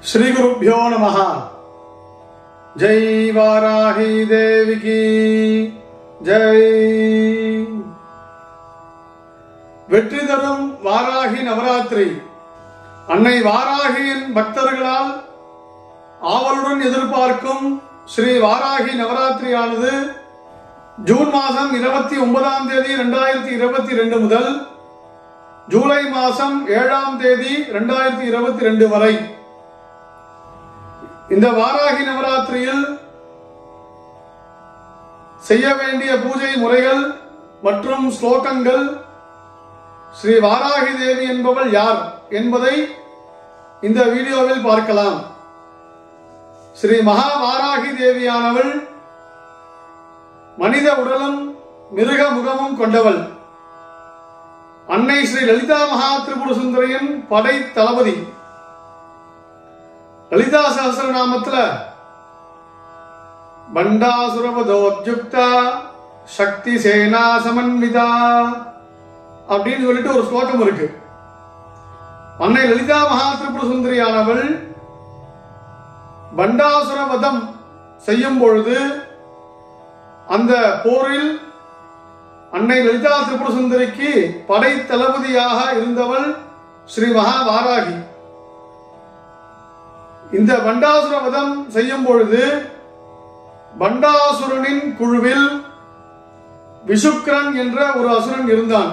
श्रीगुरुभ्यो नमः जय वाराही देवी की ஜெய் வெற்றி தரும் வாராகி நவராத்திரி அன்னை வாராகியின் பக்தர்களால் ஆவலுடன் எதிர்பார்க்கும் ஸ்ரீ வாராகி நவராத்திரியானது ஜூன் மாதம் இருபத்தி ஒன்பதாம் தேதி இரண்டாயிரத்தி இருபத்தி ரெண்டு முதல் ஜூலை மாதம் ஏழாம் தேதி இரண்டாயிரத்தி இருபத்தி ரெண்டு வரை இந்த வாராகி நவராத்திரியில் செய்ய வேண்டிய பூஜை முறைகள் மற்றும் ஸ்லோகங்கள் ஸ்ரீ வாராகி தேவி என்பவள் யார் என்பதை இந்த வீடியோவில் பார்க்கலாம் ஸ்ரீ மகா வாராகி தேவியானவள் மனித உடலும் மிருக முகமும் கொண்டவள் அன்னை ஸ்ரீ லலிதா மகா திரிபுர சுந்தரியின் படை தளபதி லலிதா சகசிரநாமத்துல பண்டாசுரவதோத்யுக்தா சக்தி சேனா சமன்விதா அப்படின்னு சொல்லிட்டு ஒரு ஸ்லோகம் இருக்கு அன்னை லலிதா மகா திரிபுர சுந்தரியானவள் பண்டாசுரவதம் செய்யும் பொழுது அந்த போரில் அன்னை லலிதா திரிபுர சுந்தரிக்கு படை தளபதியாக இருந்தவள் ஸ்ரீ மகா வாராகி இந்த பண்டாசுர வதம் செய்யும் பொழுது பண்டாசுரனின் குழுவில் விஷுக்கரன் என்ற ஒரு அசுரன் இருந்தான்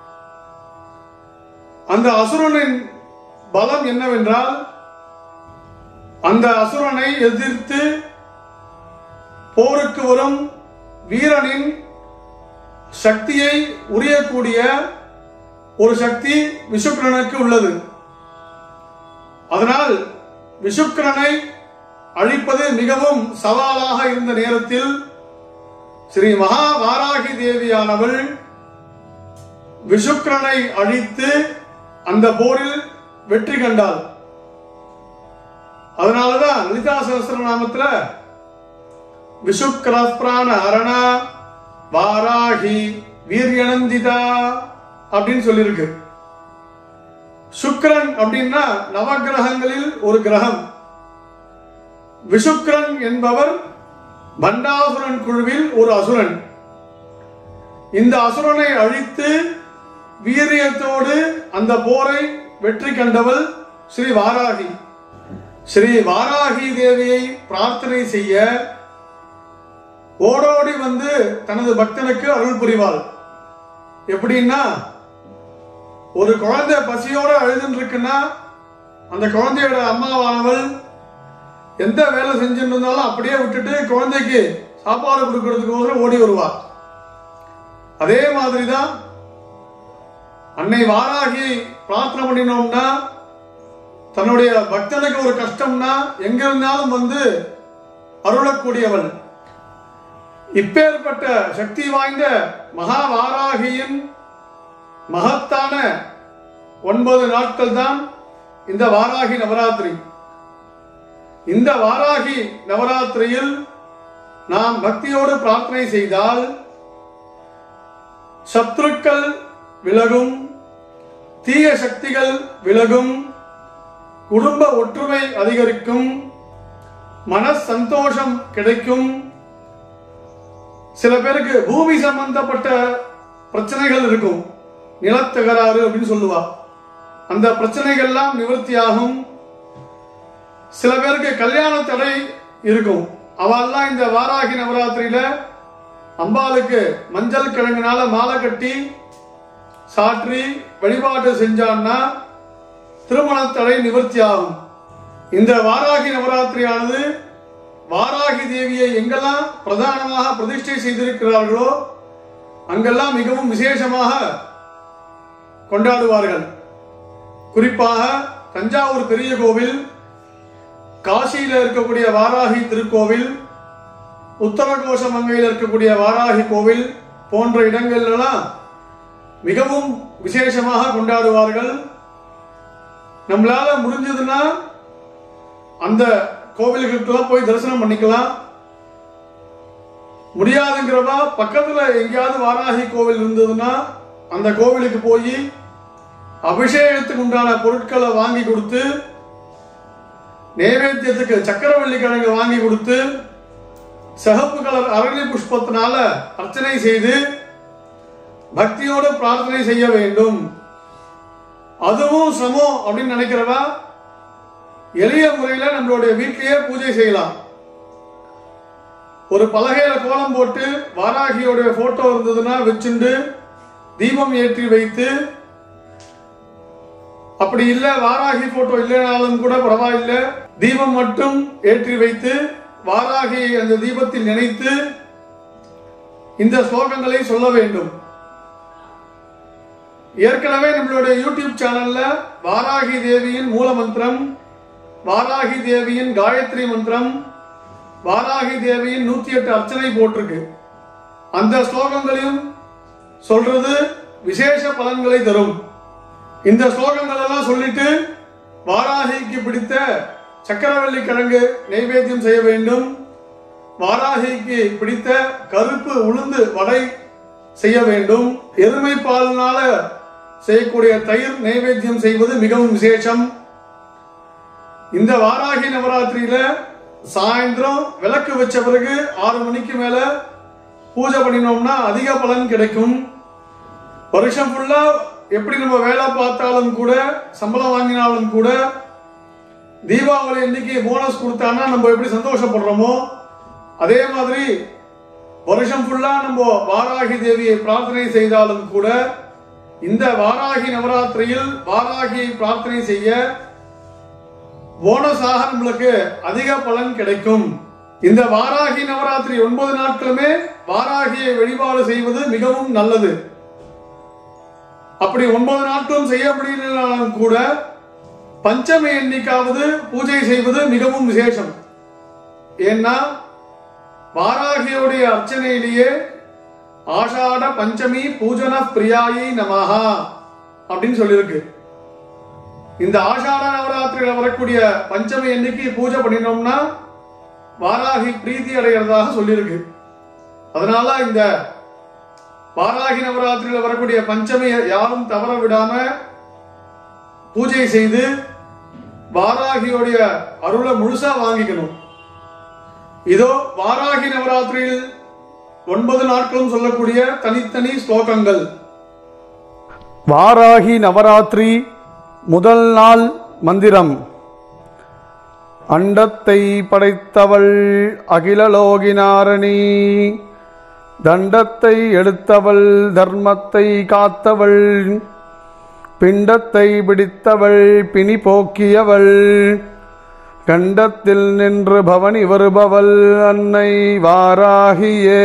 அந்த அசுரனின் பலம் என்னவென்றால் அந்த அசுரனை எதிர்த்து போருக்கு வரும் வீரனின் சக்தியை உரியக்கூடிய ஒரு சக்தி விஷுக்கரனுக்கு உள்ளது அதனால் விஷுக்கரனை அழிப்பது மிகவும் சவாலாக இருந்த நேரத்தில் ஸ்ரீ மகா வாராகி தேவியானவள் விஷுக்கரனை அழித்து அந்த போரில் வெற்றி கண்டாள் அதனாலதான் லலிதா சகசிரநாமத்துல விஷுக்கர பிராண அரணா வாராகி வீரியனந்திதா அப்படின்னு சொல்லியிருக்கு சுக்கிரன் அப்படின்னா நவகிரகங்களில் ஒரு கிரகம் விஷுக்கிரன் என்பவர் பண்டாசுரன் குழுவில் ஒரு அசுரன் இந்த அசுரனை அழித்து வீரியத்தோடு அந்த போரை வெற்றி கண்டவள் ஸ்ரீ வாராகி ஸ்ரீ வாராகி தேவியை பிரார்த்தனை செய்ய ஓடோடி வந்து தனது பக்தனுக்கு அருள் புரிவாள் எப்படின்னா ஒரு குழந்தை பசியோட அழுதுன்னு இருக்குன்னா அந்த குழந்தையோட அம்மாவானவள் எந்த வேலை செஞ்சுட்டு இருந்தாலும் அப்படியே விட்டுட்டு குழந்தைக்கு சாப்பாடு கொடுக்கறதுக்கோசரம் ஓடி வருவா அதே மாதிரி தான் அன்னை வாராகி பிரார்த்தனை பண்ணினோம்னா தன்னுடைய பக்தனுக்கு ஒரு கஷ்டம்னா எங்க இருந்தாலும் வந்து அருளக்கூடியவள் இப்பேற்பட்ட சக்தி வாய்ந்த மகா வாராகியின் மகத்தான ஒன்பது நாட்கள் தான் இந்த வாராகி நவராத்திரி இந்த வாராகி நவராத்திரியில் நாம் பக்தியோடு பிரார்த்தனை செய்தால் சத்துருக்கள் விலகும் தீய சக்திகள் விலகும் குடும்ப ஒற்றுமை அதிகரிக்கும் மன சந்தோஷம் கிடைக்கும் சில பேருக்கு பூமி சம்பந்தப்பட்ட பிரச்சனைகள் இருக்கும் நிலத்தகராறு அப்படின்னு சொல்லுவா அந்த பிரச்சனைகள்லாம் நிவர்த்தியாகும் சில பேருக்கு கல்யாண தடை இருக்கும் அவெல்லாம் இந்த வாராகி நவராத்திரியில அம்பாளுக்கு மஞ்சள் கிழங்குனால மாலை கட்டி சாற்றி வழிபாடு செஞ்சான்னா திருமண தடை நிவர்த்தி ஆகும் இந்த வாராகி நவராத்திரியானது வாராகி தேவியை எங்கெல்லாம் பிரதானமாக பிரதிஷ்டை செய்திருக்கிறார்களோ அங்கெல்லாம் மிகவும் விசேஷமாக கொண்டாடுவார்கள் குறிப்பாக தஞ்சாவூர் பெரிய கோவில் காசியில் இருக்கக்கூடிய வாராகி திருக்கோவில் உத்தரகோஷ மங்கையில் இருக்கக்கூடிய வாராகி கோவில் போன்ற இடங்கள்லாம் மிகவும் விசேஷமாக கொண்டாடுவார்கள் நம்மளால முடிஞ்சதுன்னா அந்த கோவிலுக்குலாம் போய் தரிசனம் பண்ணிக்கலாம் முடியாதுங்கிறவா பக்கத்துல எங்கேயாவது வாராகி கோவில் இருந்ததுன்னா அந்த கோவிலுக்கு போய் அபிஷேகத்துக்கு உண்டான பொருட்களை வாங்கி கொடுத்து நைவேத்தியத்துக்கு சக்கரவள்ளி கிழங்கு வாங்கி கொடுத்து சிகப்பு கலர் அரளி புஷ்பத்தினால அர்ச்சனை செய்து பக்தியோடு பிரார்த்தனை செய்ய வேண்டும் அதுவும் சிரமம் அப்படின்னு நினைக்கிறவா எளிய முறையில நம்மளுடைய வீட்டிலேயே பூஜை செய்யலாம் ஒரு பலகையில கோலம் போட்டு வாராகியோடைய போட்டோ இருந்ததுன்னா வச்சுண்டு தீபம் ஏற்றி வைத்து அப்படி இல்ல வாராகி போட்டோ இல்லைனாலும் கூட பரவாயில்ல தீபம் மட்டும் ஏற்றி வைத்து வாராகி அந்த தீபத்தில் நினைத்து இந்த ஸ்லோகங்களை சொல்ல வேண்டும் ஏற்கனவே நம்மளுடைய யூடியூப் சேனல்ல வாராகி தேவியின் மூல மந்திரம் வாராகி தேவியின் காயத்ரி மந்திரம் வாராகி தேவியின் நூத்தி எட்டு அர்ச்சனை போட்டிருக்கு அந்த ஸ்லோகங்களையும் சொல்றது விசேஷ பலன்களை தரும் இந்த ஸ்லோகங்கள் எல்லாம் சொல்லிட்டு வாராகிக்கு பிடித்த சக்கரவள்ளி கிழங்கு நைவேத்தியம் செய்ய வேண்டும் வாராகிக்கு பிடித்த கருப்பு உளுந்து வடை செய்ய வேண்டும் எருமை பாலினால செய்யக்கூடிய தயிர் நைவேத்தியம் செய்வது மிகவும் விசேஷம் இந்த வாராகி நவராத்திரியில சாயந்தரம் விளக்கு வச்ச பிறகு ஆறு மணிக்கு மேல பூஜை பண்ணினோம்னா அதிக பலன் கிடைக்கும் வருஷம் ஃபுல்லா எப்படி நம்ம வேலை பார்த்தாலும் கூட சம்பளம் வாங்கினாலும் கூட தீபாவளி அன்னைக்கு போனஸ் கொடுத்தான்னா நம்ம எப்படி சந்தோஷப்படுறோமோ அதே மாதிரி வருஷம் ஃபுல்லா நம்ம வாராகி தேவியை பிரார்த்தனை செய்தாலும் கூட இந்த வாராகி நவராத்திரியில் வாராகியை பிரார்த்தனை செய்ய போனஸாக நம்மளுக்கு அதிக பலன் கிடைக்கும் இந்த வாராகி நவராத்திரி ஒன்பது நாட்களுமே வாராகியை வழிபாடு செய்வது மிகவும் நல்லது அப்படி ஒன்பது நாட்களும் செய்ய முடியலனாலும் கூட பஞ்சமி எண்ணிக்காவது பூஜை செய்வது மிகவும் விசேஷம் ஏன்னா வாராகியோடைய அர்ச்சனையிலேயே ஆஷாட பஞ்சமி பூஜன பிரியாயி நமஹா அப்படின்னு சொல்லியிருக்கு இந்த ஆஷாட நவராத்திரியில வரக்கூடிய பஞ்சமி அன்னைக்கு பூஜை பண்ணினோம்னா வாராகி பிரீத்தி அடைகிறதாக சொல்லியிருக்கு அதனால இந்த வாராகி நவராத்திரியில வரக்கூடிய பஞ்சமி யாரும் தவற விடாம பூஜை செய்து வாராகியோடைய அருளை முழுசா வாங்கிக்கணும் இதோ வாராகி நவராத்திரியில் ஒன்பது நாட்களும் சொல்லக்கூடிய தனித்தனி ஸ்லோகங்கள் வாராகி நவராத்திரி முதல் நாள் மந்திரம் அண்டத்தை படைத்தவள் அகிலலோகினாரணி தண்டத்தை எடுத்தவள் தர்மத்தை காத்தவள் பிண்டத்தை பிடித்தவள் பிணி போக்கியவள் கண்டத்தில் நின்று பவனி வருபவள் அன்னை வாராகியே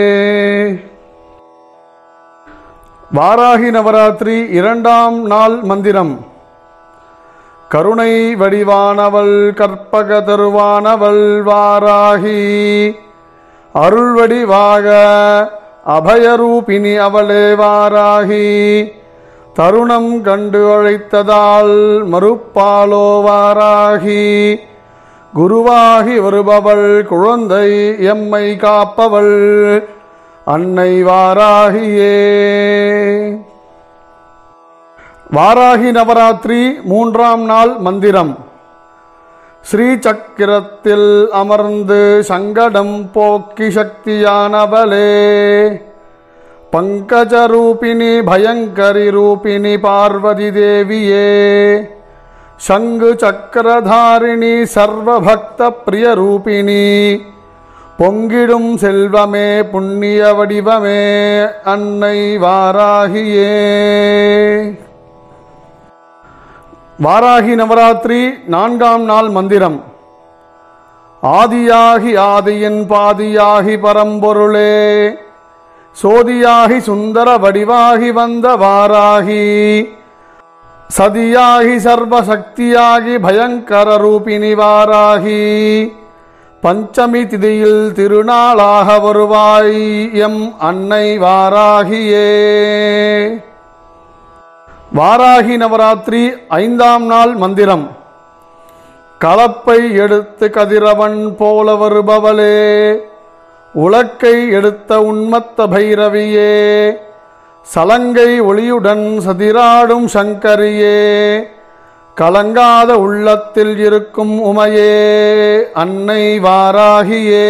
வாராகி நவராத்திரி இரண்டாம் நாள் மந்திரம் கருணை வடிவானவள் கற்பக தருவானவள் வாராகி அருள் வடிவாக அபயரூபிணி அவளே வாராகி தருணம் கண்டு அழைத்ததால் மறுப்பாலோ வாராகி குருவாகி வருபவள் குழந்தை எம்மை காப்பவள் அன்னை வாராகியே வாராகி நவராத்திரி மூன்றாம் நாள் மந்திரம் ஸ்ரீ சக்கரத்தில் அமர்ந்து சங்கடம் போக்கி சக்தியானவளே பங்கஜரூபிணி பயங்கரி ரூபிணி பார்வதி தேவியே சங்கு சக்கரதாரிணி சர்வபக்த பிரிய ரூபிணி பொங்கிடும் செல்வமே புண்ணிய வடிவமே அன்னை வாராகியே வாராகி நவராத்திரி நான்காம் நாள் மந்திரம் ஆதியாகி ஆதியின் பாதியாகி பரம்பொருளே சோதியாகி சுந்தர வடிவாகி வந்த வாராகி சதியாகி சர்வசக்தியாகி பயங்கர ரூபிணி வாராகி பஞ்சமி திதியில் திருநாளாக வருவாய் எம் அன்னை வாராகியே வாராகி நவராத்திரி ஐந்தாம் நாள் மந்திரம் களப்பை எடுத்து கதிரவன் போல வருபவளே உலக்கை எடுத்த உன்மத்த பைரவியே சலங்கை ஒளியுடன் சதிராடும் சங்கரியே கலங்காத உள்ளத்தில் இருக்கும் உமையே அன்னை வாராகியே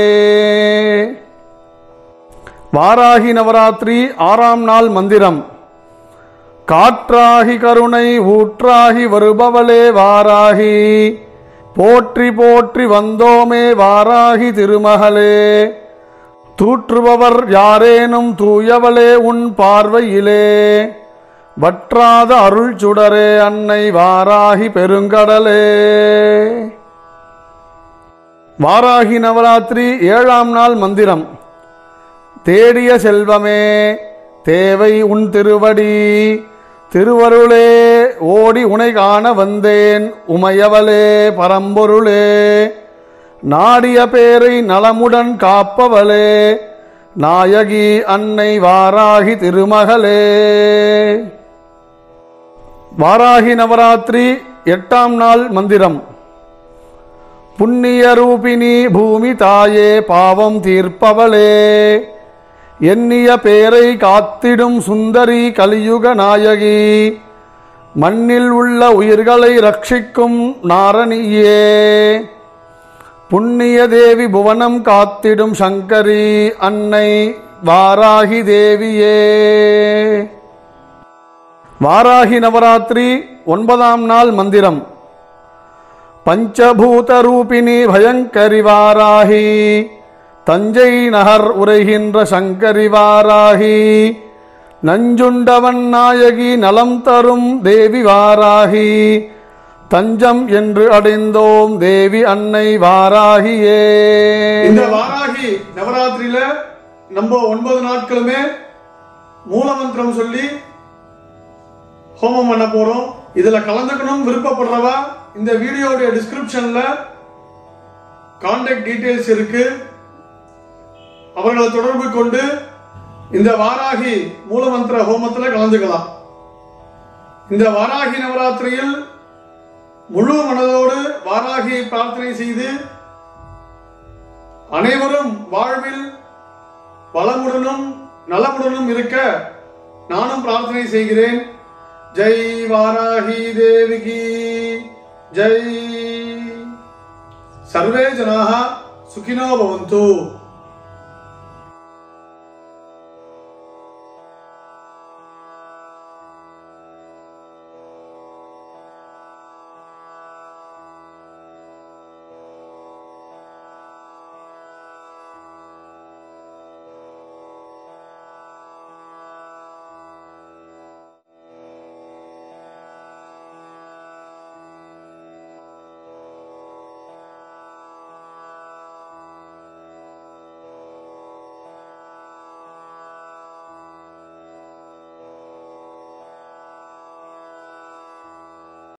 வாராகி நவராத்திரி ஆறாம் நாள் மந்திரம் காற்றாகி கருணை ஊற்றாகி வருபவளே வாராகி போற்றி போற்றி வந்தோமே வாராகி திருமகளே தூற்றுபவர் யாரேனும் தூயவளே உன் பார்வையிலே வற்றாத அருள் சுடரே அன்னை வாராகி பெருங்கடலே வாராகி நவராத்திரி ஏழாம் நாள் மந்திரம் தேடிய செல்வமே தேவை உன் திருவடி திருவருளே ஓடி உனை காண வந்தேன் உமையவளே பரம்பொருளே நாடிய பேரை நலமுடன் காப்பவளே நாயகி அன்னை வாராகி திருமகளே வாராகி நவராத்திரி எட்டாம் நாள் மந்திரம் புண்ணிய ரூபிணி பூமி தாயே பாவம் தீர்ப்பவளே எண்ணிய பேரை காத்திடும் சுந்தரி கலியுக நாயகி மண்ணில் உள்ள உயிர்களை ரட்சிக்கும் நாரணியே புண்ணிய தேவி புவனம் காத்திடும் சங்கரி அன்னை வாராகி தேவியே வாராகி நவராத்திரி ஒன்பதாம் நாள் மந்திரம் பஞ்சபூத ரூபிணி பயங்கரி வாராகி தஞ்சை நகர் உரைகின்ற சங்கரி வாராகி நஞ்சுண்டவன் நாயகி நலம் தரும் தேவி வாராகி தஞ்சம் என்று அடைந்தோம் தேவி அன்னை வாராகியே இந்த வாராகி நவராத்திரியில நம்ம ஒன்பது நாட்களுமே மூலமந்திரம் சொல்லி ஹோமம் பண்ண போறோம் இதுல கலந்துக்கணும் விருப்பப்படுறவா இந்த வீடியோடைய டிஸ்கிரிப்ஷன்ல கான்டாக்ட் டீடைல்ஸ் இருக்கு அவர்களை தொடர்பு கொண்டு இந்த வாராகி மூலமந்திர ஹோமத்தில் கலந்துக்கலாம் இந்த வாராகி நவராத்திரியில் முழு மனதோடு வாராகியை பிரார்த்தனை செய்து அனைவரும் வாழ்வில் வளமுடனும் நலமுடனும் இருக்க நானும் பிரார்த்தனை செய்கிறேன் ஜெய் வாராகி தேவிகி ஜெய் சர்வே ஜனாக சுகினோ பவந்து